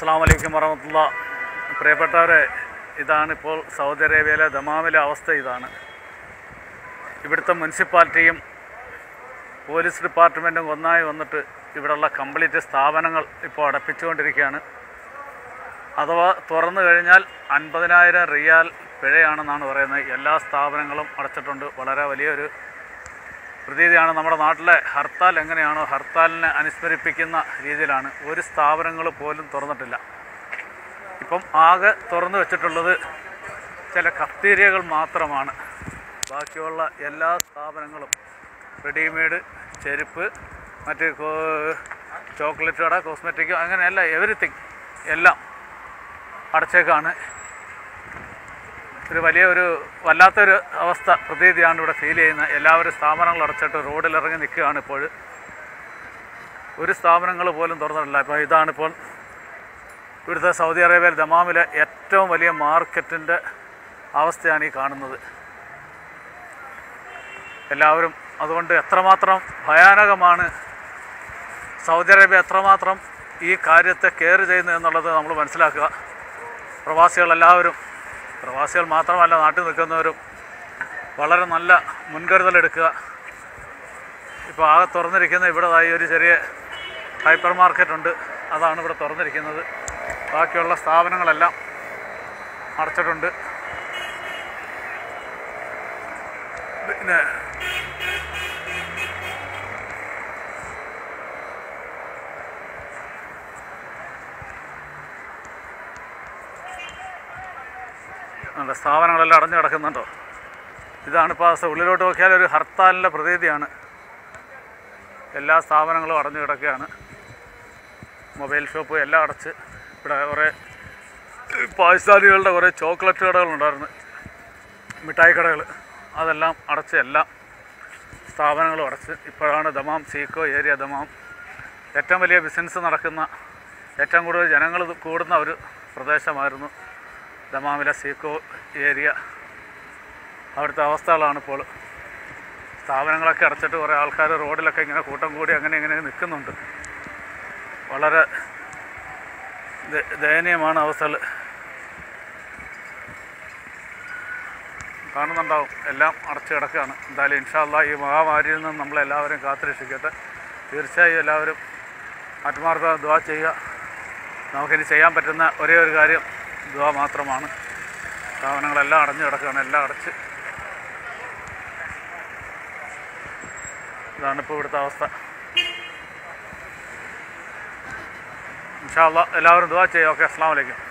അസ്സാം വലൈക്കും വറഹമത്തുള്ള പ്രിയപ്പെട്ടവരെ ഇതാണിപ്പോൾ സൗദി അറേബ്യയിലെ ദമാമിലെ അവസ്ഥ ഇതാണ് ഇവിടുത്തെ മുനിസിപ്പാലിറ്റിയും പോലീസ് ഡിപ്പാർട്ട്മെൻറ്റും ഒന്നായി വന്നിട്ട് ഇവിടെയുള്ള കംപ്ലീറ്റ് സ്ഥാപനങ്ങൾ ഇപ്പോൾ അടപ്പിച്ചുകൊണ്ടിരിക്കുകയാണ് അഥവാ തുറന്നു കഴിഞ്ഞാൽ അൻപതിനായിരം റിയാൽ പിഴയാണെന്നാണ് പറയുന്നത് എല്ലാ സ്ഥാപനങ്ങളും അടച്ചിട്ടുണ്ട് വളരെ വലിയൊരു പ്രതീതിയാണ് നമ്മുടെ നാട്ടിലെ ഹർത്താൽ എങ്ങനെയാണോ ഹർത്താലിനെ അനുസ്മരിപ്പിക്കുന്ന രീതിയിലാണ് ഒരു സ്ഥാപനങ്ങൾ പോലും തുറന്നിട്ടില്ല ഇപ്പം ആകെ തുറന്നു വെച്ചിട്ടുള്ളത് ചില കഫ്തീരിയകൾ മാത്രമാണ് ബാക്കിയുള്ള എല്ലാ സ്ഥാപനങ്ങളും റെഡിമെയ്ഡ് ചെരുപ്പ് മറ്റ് കോ- ചോക്ലേറ്റ് കട കോസ്മെറ്റിക് അങ്ങനെയല്ല എവറിത്തിങ് എല്ലാം അടച്ചേക്കാണ് ഒരു വലിയ ഒരു വല്ലാത്തൊരു അവസ്ഥ പ്രതീതിയാണ് ഇവിടെ ഫീൽ ചെയ്യുന്നത് എല്ലാവരും സ്ഥാപനങ്ങൾ അടച്ചിട്ട് റോഡിലിറങ്ങി നിൽക്കുകയാണ് ഇപ്പോൾ ഒരു സ്ഥാപനങ്ങൾ പോലും തുറന്നിട്ടില്ല ഇപ്പോൾ ഇതാണിപ്പോൾ ഇവിടുത്തെ സൗദി അറേബ്യയിൽ ദമാമിലെ ഏറ്റവും വലിയ മാർക്കറ്റിൻ്റെ അവസ്ഥയാണ് ഈ കാണുന്നത് എല്ലാവരും അതുകൊണ്ട് എത്രമാത്രം ഭയാനകമാണ് സൗദി അറേബ്യ എത്രമാത്രം ഈ കാര്യത്തെ കെയർ ചെയ്യുന്നു എന്നുള്ളത് നമ്മൾ മനസ്സിലാക്കുക പ്രവാസികളെല്ലാവരും പ്രവാസികൾ മാത്രമല്ല നാട്ടിൽ നിൽക്കുന്നവരും വളരെ നല്ല മുൻകരുതലെടുക്കുക ഇപ്പോൾ ആകെ തുറന്നിരിക്കുന്ന ഇവിടെ ദാ ഈ ഒരു ചെറിയ ഹൈപ്പർ മാർക്കറ്റ് ഉണ്ട് അതാണ് ഇവിടെ തുറന്നിരിക്കുന്നത് ബാക്കിയുള്ള സ്ഥാപനങ്ങളെല്ലാം അടച്ചിട്ടുണ്ട് പിന്നെ നമ്മുടെ സ്ഥാപനങ്ങളെല്ലാം അടഞ്ഞു കിടക്കുന്നുണ്ടോ ഇതാണ് ഇപ്പോൾ അവസ്ഥ ഉള്ളിലോട്ട് നോക്കിയാൽ ഒരു ഹർത്താലിൻ്റെ പ്രതീതിയാണ് എല്ലാ സ്ഥാപനങ്ങളും അടഞ്ഞു കിടക്കുകയാണ് മൊബൈൽ ഷോപ്പ് എല്ലാം അടച്ച് ഇവിടെ കുറേ പാകിസ്ഥാനികളുടെ കുറേ ചോക്ലേറ്റ് കടകളുണ്ടായിരുന്നു മിഠായി കടകൾ അതെല്ലാം അടച്ച് എല്ലാം സ്ഥാപനങ്ങളും അടച്ച് ഇപ്പോഴാണ് ദമാം സീക്കോ ഏരിയ ദമാം ഏറ്റവും വലിയ ബിസിനസ് നടക്കുന്ന ഏറ്റവും കൂടുതൽ ജനങ്ങൾ കൂടുന്ന ഒരു പ്രദേശമായിരുന്നു ദമാമിലെ സീക്കോ ഏരിയ അവിടുത്തെ അവസ്ഥകളാണ് ഇപ്പോൾ സ്ഥാപനങ്ങളൊക്കെ അടച്ചിട്ട് കുറേ ആൾക്കാർ റോഡിലൊക്കെ ഇങ്ങനെ കൂട്ടം കൂടി അങ്ങനെ ഇങ്ങനെ നിൽക്കുന്നുണ്ട് വളരെ ദ- ദയനീയമാണ് അവസ്ഥകൾ കാണുന്നുണ്ടാവും എല്ലാം അടച്ചു കിടക്കുകയാണ് എന്തായാലും ഇൻഷാല്ല ഈ മഹാമാരിയിൽ നിന്ന് നമ്മളെല്ലാവരും കാത്തുരക്ഷിക്കട്ടെ തീർച്ചയായും എല്ലാവരും ആത്മാർത്ഥ ദ്വാ ചെയ്യുക നമുക്കിനി ചെയ്യാൻ പറ്റുന്ന ഒരേ ഒരു കാര്യം ദ്വാ മാത്രമാണ് സ്ഥാപനങ്ങളെല്ലാം അടഞ്ഞു കിടക്കുകയാണ് എല്ലാം അടച്ച് ഇതാണിപ്പോൾ ഇവിടുത്തെ അവസ്ഥ ഇൻഷാല്ല എല്ലാവരും ദ്വാ ചെയ്യുക ഓക്കെ അസ്സാം വലൈക്കും